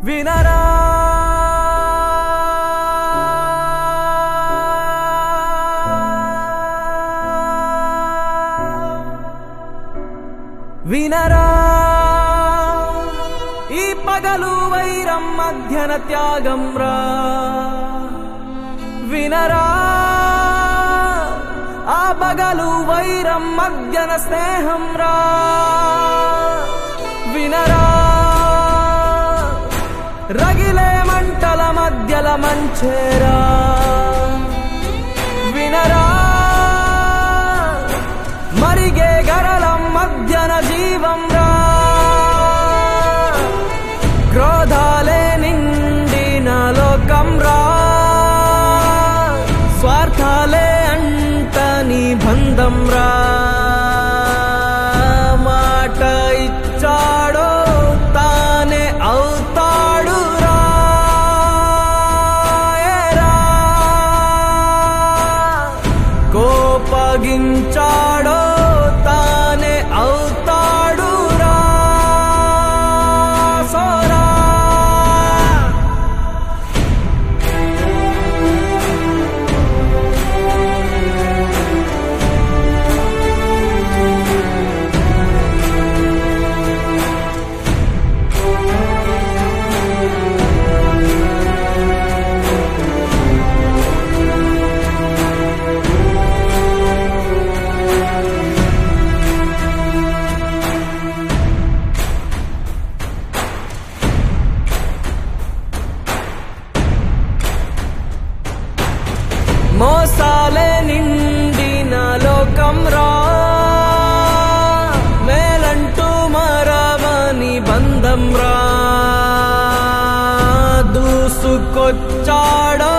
వినరా వినరా ఈ పగలు వైరం మధ్యన త్యాగం రా వినరా ఆ పగలు వైరం మధ్యన స్నేహం రా వినరా రగిలే మంటల మధ్యల మంచేరా వినరా మరిగే గరళం మధ్యన జీవం రా క్రోధాలే నిండిన లోకం రా స్వార్థాలే అంటని బంధం రా మాట ఇచ్చాడో తానే అవుతాడు రా ఏరా. కోపగించాడో తానే అవుతాడు రా సోరా మోసాలే నిండిన లోకం రా మేలంటూ మరవని బంధం రా దూసుకొచ్చాడో